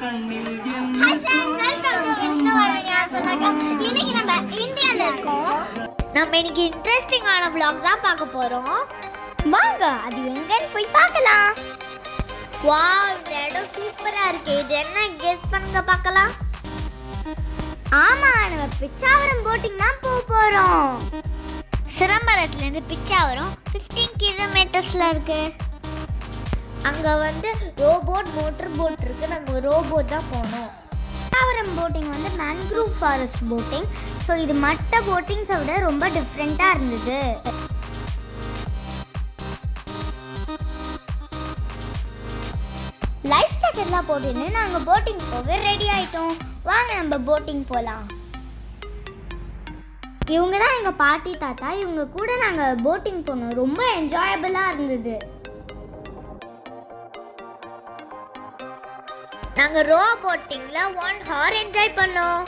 கண்ணில் Hi friends, welcome to Vishnu வரண்யா சொன்னாக்கா. இன்னைக்கு நம்ம இந்தியால இருக்கோம் நம்ம இன்னைக்கு இன்ட்ரெஸ்டிங்கான vlog தான் பார்க்க போறோம் வாங்க அது எங்கன்னு போய் பார்க்கலாம் வாவ் இந்த இடம் சூப்பரா இருக்கு இது என்ன கெஸ் பண்ணுங்க பார்க்கலாம் ஆமா நம்ம பிச்சாவரம் போட்டிங் தான் போக போறோம் சிதம்பரத்துல இருந்து பிச்சாவரம் 15 கிலோமீட்டர்ஸ்ல இருக்கு அங்க வந்து ரோபோட் மோட்டர் போட் இருக்கு நாங்க ரோபோட் தான் போனோம் பிச்சாவரம் போட்டிங் வந்து மேன்க்ரூவ் ஃபாரஸ்ட் போட்டிங் ஸோ இது மற்ற போட்டிங்ஸை விட ரொம்ப டிஃப்ரெண்ட்டாக இருந்தது லைஃப் ஜாக்கெட்லாம் போட்டுன்னு நாங்கள் போட்டிங் போக ரெடி ஆயிட்டோம் வாங்க நம்ம போட்டிங் போகலாம் இவங்க தான் எங்கள் பாட்டி தாத்தா இவங்க கூட நாங்கள் போட்டிங் போனோம் ரொம்ப என்ஜாயபிளாக இருந்தது நாங்க ரோ போட்டிங்ல ஒன் ஹவர் என்ஜாய் பண்ணோம்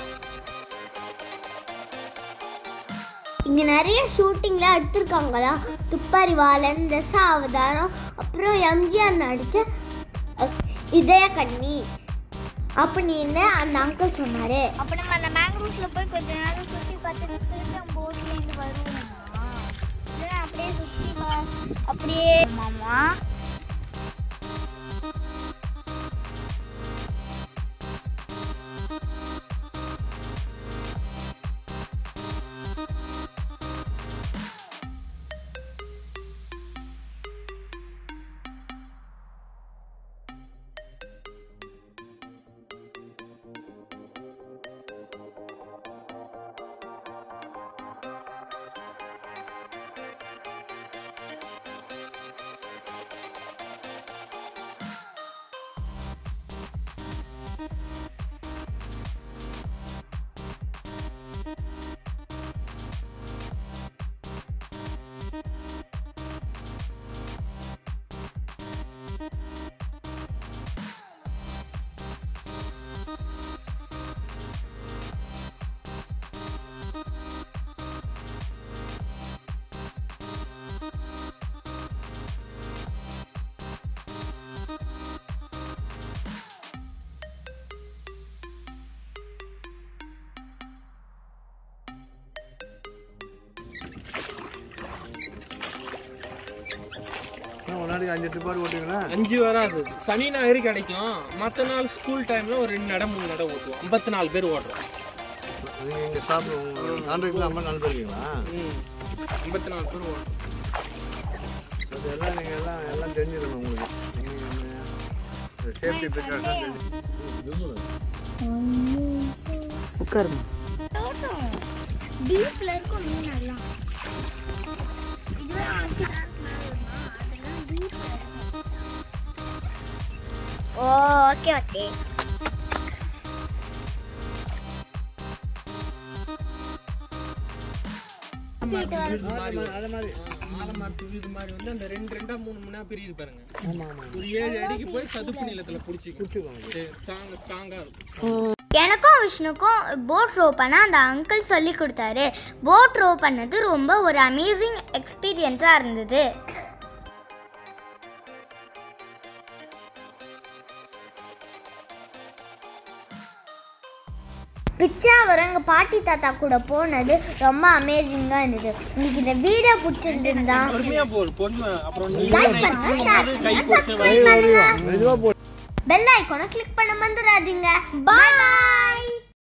இங்க நிறைய ஷூட்டிங்லாம் எடுத்திருக்காங்களா துப்பறிவாளன் தசாவதாரம் அப்புறம் எம்ஜிஆர் நடிச்ச அஹ், இதய கண்ணி அப்படின்னு அந்த அங்கிள் சொன்னாரு அப்ப நம்ம அந்த மேங்க்ரூவ்ஸ்ல போய் கொஞ்ச நேரம் சுத்தி பார்த்துட்டு திரும்ப போட்ல இருந்து வருவோமா இல்லைன்னா அப்படியே சுத்தி பா- அப்படியே மாமா ஒரு நாளைக்கு அஞ்சு எட்டு பாடு ஓட்டுங்களா அஞ்சு வராது சனி ஞாயிறு கிடைக்கும் மற்ற நாள் ஸ்கூல் டைம்ல ஒரு ரெண்டு நடம் மூணு நடம் ஓட்டுவோம் ஐம்பத்தி நாலு பேர் ஓடுறோம் நீங்கள் இங்கே சாப்பிடுவோம் நான்கு ஐம்பது நாலு பேருக்கீங்களா ம் ஐம்பத்தி நாலு பேர் ஓடுறோம் அது எல்லாம் நீங்கள் எல்லாம் எல்லாம் தெரிஞ்சிடணும் உங்களுக்கு சேஃப்டி ப்ரிகாஷன் தெரிஞ்சு உட்காருமா டீப்ல இருக்கும் மீன் எல்லாம் இதுவே ஆச்சு அதெல்லாம் டீப்ல ஓகே ஓகே அது மாதிரி ஆலமரத்து இது மாதிரி வந்து அந்த ரெண்டு ரெண்டா மூணு மூணா பிரியுது பாருங்க ஒரு ஏழு அடிக்கு போய் சதுப்பு நிலத்துல பிடிச்சிக்கும் ஸ்ட்ராங் ஸ்ட்ராங்கா இருக்கும் எனக்கும் விஷ்ணுக்கும் போட் ரோ பண்ண அந்த அங்கிள் சொல்லி கொடுத்தாரு போட் ரோ பண்ணது ரொம்ப ஒரு அமேசிங் எக்ஸ்பீரியன்ஸாக இருந்தது பிச்சாவரம் எங்கள் பாட்டி தாத்தா கூட போனது ரொம்ப அமேசிங்காக இருந்தது உங்களுக்கு இந்த வீடியோ பிடிச்சிருந்தா பொறுமையா போல் பொண்ணு அப்புறம் நீ லைக் பண்ணுங்க ஷேர் கை பண்ணுங்க போட்டு சப்ஸ்கிரைப் பண்ணுங்க மெதுவாக போ பெல் ஐக்கானை கிளிக் பண்ண மறந்துடாதீங்க பாய் பாய்